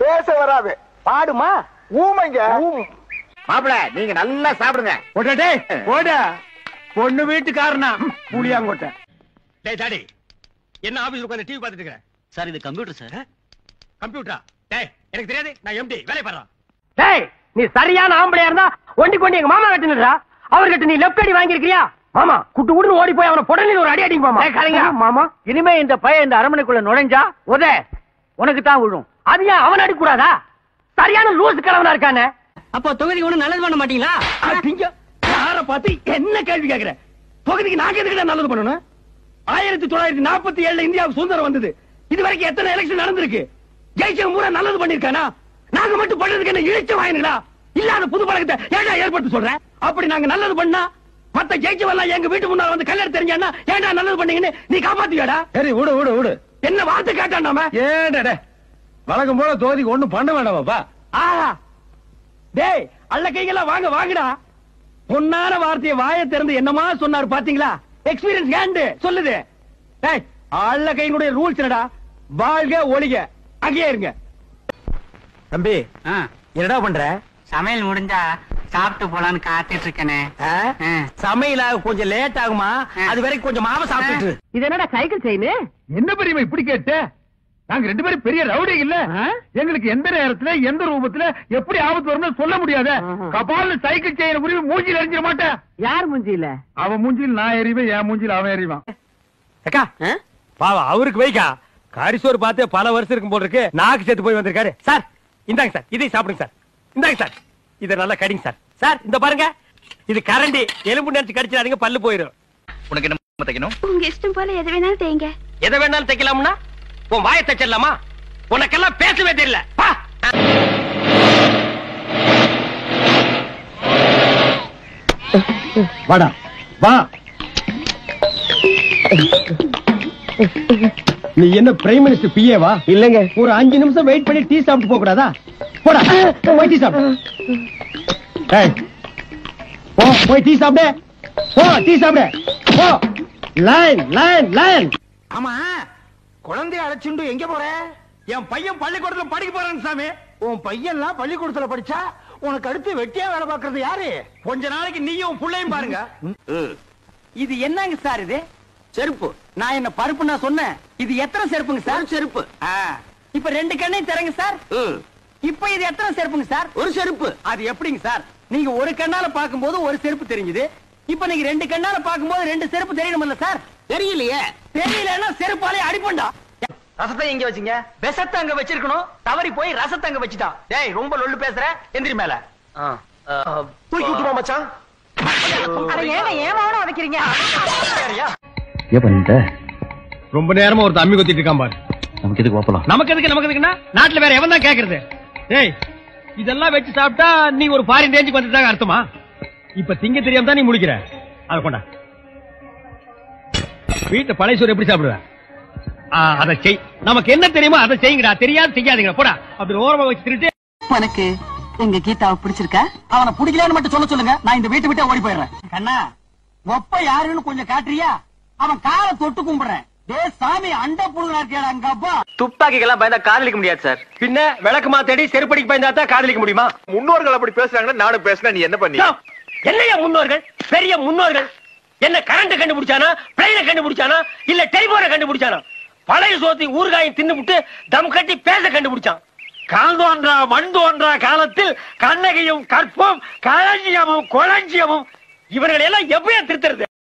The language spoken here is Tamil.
பேச வராது பாடுமா ஊமைங்க மாப்பிள நீங்க நல்லா சாப்பிடுங்க போட்டே போட பொண்ணு வீட்டுக்காரனா புளியாங்கோட்டை டேய் டாடி என்ன ஆபீஸ் உட்கார்ந்து டிவி பார்த்துட்டு இருக்க சார் இது கம்ப்யூட்டர் சார் கம்ப்யூட்டரா டேய் எனக்கு தெரியாது நான் எம்டி வேலை பாடுறேன் டேய் நீ சரியான ஆம்பளையா இருந்தா ஒண்டி கொண்டு எங்க மாமா கட்டினடா அவர்கிட்ட நீ லெஃப்ட் அடி வாங்கியிருக்கியா மாமா குட்டு குடுன்னு ஓடி போய் அவனை புடலில் ஒரு அடி அடிங்க மாமா கலைங்க மாமா இனிமே இந்த பையன் இந்த அரண்மனைக்குள்ள நுழைஞ்சா உத உனக்கு தான் விழும் அது ஏன் அவன் அடிக்க கூடாதா சரியான லூஸ் கிழவனா இருக்கானே அப்போ தொகுதி ஒண்ணு நல்லது பண்ண மாட்டீங்களா நீங்க யார பார்த்து என்ன கேள்வி கேக்குற தொகுதிக்கு நாங்க எதுக்கு நல்லது பண்ணணும் ஆயிரத்தி தொள்ளாயிரத்தி நாற்பத்தி ஏழுல இந்தியாவுக்கு சுதந்திரம் வந்தது இது வரைக்கும் எத்தனை எலெக்ஷன் நடந்திருக்கு ஜெயிச்சவங்க பூரா நல்லது பண்ணிருக்கானா நாங்க மட்டும் பண்றதுக்கு என்ன இழிச்ச வாயினுங்களா இல்லாத புது பழக்கத்தை ஏன்டா ஏற்படுத்த சொல்றேன் அப்படி நாங்க நல்லது பண்ணா மத்த ஜெயிச்சவெல்லாம் எங்க வீட்டு முன்னால வந்து கல்யாணம் தெரிஞ்சானா ஏன்டா நல்லது பண்ணீங்கன்னு நீ காப்பாத்துவியாடா சரி விடு விடு விடு என்ன வார்த்தை கேட்டான் நாம ஏடா வழக்கம் போல தோதிக்கு ஒண்ணும் பண்ண வேண்டாமாப்பா ஆஹா டேய் அள்ள கைகளா வாங்க வாங்கடா பொன்னான வார்த்தையை வாயை திறந்து என்னமா சொன்னார் பாத்தீங்களா எக்ஸ்பீரியன்ஸ் ஹேண்ட் சொல்லுது டேய் அள்ள கையினுடைய ரூல்ஸ் என்னடா வாழ்க ஒளிக அங்கேயே இருங்க தம்பி என்னடா பண்ற சமையல் முடிஞ்சா சாப்பிட்டு போலான்னு காத்துட்டு இருக்கனே சமையலாக கொஞ்சம் லேட் ஆகுமா அது வரைக்கும் கொஞ்சம் மாவை சாப்பிட்டுட்டு இது என்னடா சைக்கிள் செயின் என்ன பெரியமா இப்படி கேட்ட நாங்க ரெண்டு பேரும் பெரிய ரவுடி இல்ல எங்களுக்கு எந்த நேரத்துல எந்த ரூபத்துல எப்படி ஆபத்து வரும்னு சொல்ல முடியாத கபால சைக்கிள் செயின குறிவு மூஞ்சில எரிஞ்சிட மாட்டேன் யார் மூஞ்சியில அவன் மூஞ்சில் நான் எறிவேன் என் மூஞ்சில் அவன் எறிவான் அக்கா பாவா அவருக்கு வைக்கா கரிசோறு பார்த்து பல வருஷம் இருக்கும் போல இருக்கு நாக்கு செத்து போய் வந்திருக்காரு சார் இந்தாங்க சார் இதை சாப்பிடுங்க சார் இந்தாங்க சார் இதை நல்லா கடிங்க சார் சார் இந்த பாருங்க இது கரண்டி எலும்பு நினைச்சு கடிச்சிடாதீங்க பல்லு போயிடும் உனக்கு என்ன தைக்கணும் உங்க இஷ்டம் போல எது வேணாலும் தேங்க எதை வேணாலும் தைக்கலாம்னா உன் வாயை தைச்சிடலாமா உனக்கெல்லாம் பேசவே தெரியல பா வாடா வா நீ என்ன பிரைம் மினிஸ்டர் பிஏ வா இல்லங்க ஒரு அஞ்சு நிமிஷம் வெயிட் பண்ணி டீ சாப்பிட்டு போக கூடாதா போடா போய் டீ சாப்பிடு டேய், போ போய் டீ சாப்பிடு போ டீ சாப்பிடு போ லைன் லைன் லைன் ஆமா குழந்தைய அழைச்சுண்டு எங்க போற என் பையன் பள்ளிக்கூடத்துல படிக்க போறான் சாமி உன் பையன்லாம் பள்ளிக்கூடத்துல படிச்சா உனக்கு அடுத்து வெட்டியா வேலை பார்க்கறது யாரு கொஞ்ச நாளைக்கு நீயும் உன் புள்ளையும் பாருங்க இது என்னங்க சார் இது செருப்பு நான் என்ன பருப்பு நான் சொன்னேன் இது எத்தனை செருப்புங்க சார் செருப்பு இப்ப ரெண்டு கண்ணையும் தரங்க சார் இப்ப இது எத்தனை செருப்புங்க சார் ஒரு செருப்பு அது எப்படிங்க சார் நீங்க ஒரு கண்ணால பாக்கும்போது ஒரு செருப்பு தெரிஞ்சது இப்ப நீங்க ரெண்டு கண்ணால பாக்கும்போது ரெண்டு செருப்பு தெரியணும்ல சார் தெரியலையே தெரியலன்னா செருப்பாலே அடிப்பண்டா ரசத்தை எங்க வச்சீங்க விஷத்தை அங்க வச்சிருக்கணும் தவறி போய் ரசத்தை அங்க வச்சுட்டான் டேய் ரொம்ப லொல்லு பேசுற எந்திரி மேல தூக்கி விட்டுமா மச்சான் ரொம்ப நேரமா ஒரு தம்பி கொத்திட்டு இருக்கான் பாரு நமக்கு எதுக்கு வாப்பலாம் நமக்கு எதுக்கு நமக்கு எதுக்குன்னா நாட்டுல வேற எவன் தான் கேக்குறது டேய் இதெல்லாம் வச்சு சாப்பிட்டா நீ ஒரு ஃபாரின் ரேஞ்சுக்கு வந்துட்டாங்க அர்த்தமா இப்ப திங்க தெரியாம தான் நீ முடிக்கிற அத கொண்டா வீட்டு பழைய சோறு எப்படி சாப்பிடுவ ஆ, அதை செய் நமக்கு என்ன தெரியுமோ அதை செய்யுங்கடா தெரியாது செய்யாதீங்க போடா அப்படி ஓரமா வச்சு திருட்டு உனக்கு எங்க கீதாவை பிடிச்சிருக்கா அவனை பிடிக்கலன்னு மட்டும் சொல்ல சொல்லுங்க நான் இந்த வீட்டை விட்டு ஓடி போயிடுறேன் கண்ணா ஒப்ப யாருன்னு கொஞ்சம் காட்டுறியா அவன் காலை தொட்டு கும்பிடுறேன் டே சாமி அண்ட புடுங்கா இருக்கேடா அங்க அப்பா துப்பாக்கிக்கெல்லாம் பயந்தா காதலிக்க முடியாது சார் பின்ன விளக்குமா தேடி செருப்படிக்கு பயந்தா தான் காதலிக்க முடியுமா முன்னோர்கள் அப்படி பேசுறாங்கன்னா நானும் பேசினா நீ என்ன பண்ணி யோ, என்னையா முன்னோர்கள் பெரிய முன்னோர்கள் என்ன கரண்ட் கண்டுபிடிச்சானா பிளைன கண்டுபிடிச்சானா இல்ல டெலிபோனை கண்டுபிடிச்சானா பழைய சோத்தி ஊறுகாயும் தின்னுபிட்டு தம் கட்டி பேச கண்டுபிடிச்சான் கால் தோன்றா மண் தோன்றா காலத்தில் கண்ணகையும் கற்பும் களஞ்சியமும் கொளஞ்சியமும் இவர்களை எல்லாம் எப்பயா திருத்துறது